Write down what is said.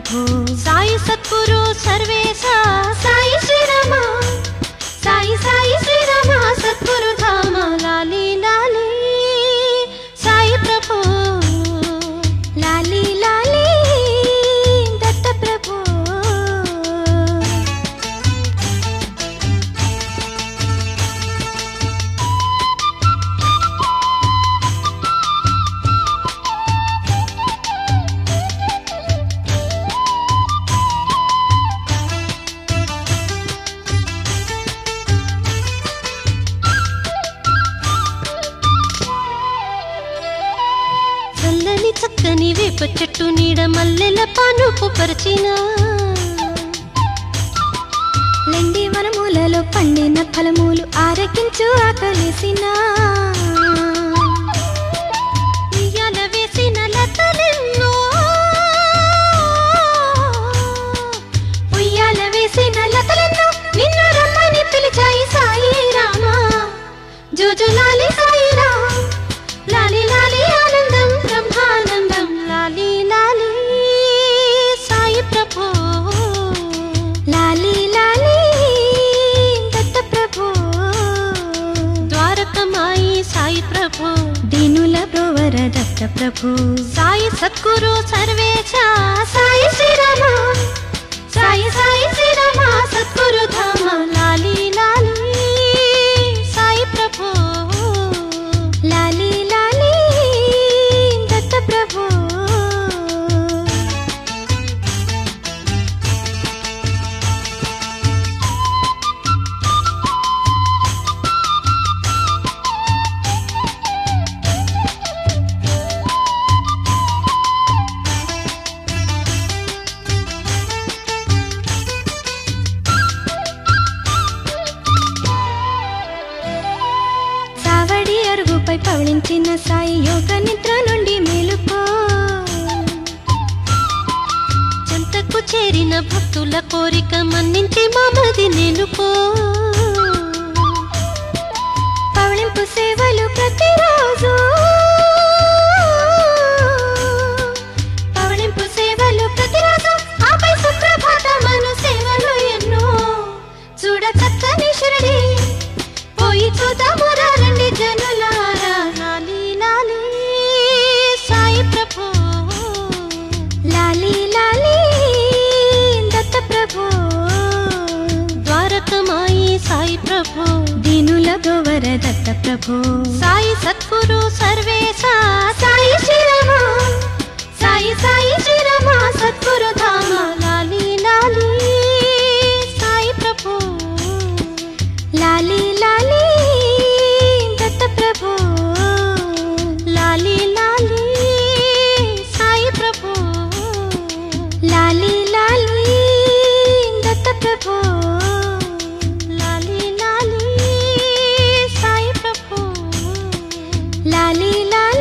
ప్రభు సాయి సద్గురు సర్వేశ సాయి శ్రీరామ సాయి సాయి శ్రీరామ సద్గురు ధామ లాలి లాలి సాయి ప్రభు లాలి లాలి దత్త ప్రభు చల్లని చక్కని వేప చెట్టు నీడ మల్లెల పానుపు పరిచిన లెండి వనమూలలో పండిన ఫలమూలు ఆరగించు ఆకలిసిన ఉయ్యాల వేసిన లతలెన్నో ఉయ్యాల వేసిన లతలెన్నో నిన్ను రమ్మని పిలిచాయి సాయి రామా జోజులాలి సాయిరా లాలి లాలి ఆనందం బ్రహ్మానందం లాలి లాలి సాయి ప్రభు లాలి లాలి దత్త ప్రభు ద్వారకమాయి సాయి ప్రభు దీనుల బ్రోవర దత్త ప్రభు సాయి సద్గురు సర్వేశ సాయి శ్రీరామ సాయి సాయి శ్రీరామ సద్గురు ధామ లాలి లాలి సాయి ప్రభు లాలి లాలి దత్త ప్రభు సావడి అరుగుపై పవళించిన సాయి యోగ నిద్ర నుండి మేలుకో చెంతకు చేరిన భక్తుల కోరిక మన్నించి మామది నిలుపో పవళింపు సేవలు ప్రతిరోజు పవళింపు సేవలు ప్రతిరోజు ఆపై సుప్రభాతమను సేవలు ఎన్నో చూడ చక్కని షిరిడి పోయి చూద్దాము రండి జనులారా లాలి లాలి సాయి ప్రభు లాలి లాలి దత్త ప్రభు ద్వారకమాయి సాయి ప్రభు దీనుల గోవర దత్త ప్రభు సాయి సద్గురు సర్వేశ సాయి శ్రీరామ సాయి సాయి శ్రీరామ సద్గురు ధామ లాలి లాలి సాయి ప్రభు లాలి లాలి దత్త ప్రభు లాలి లాలి సాయి ప్రభు లాలి లాలి దత్త ప్రభు లాలి లాలి సాయి ప్రభు లాలి లాలి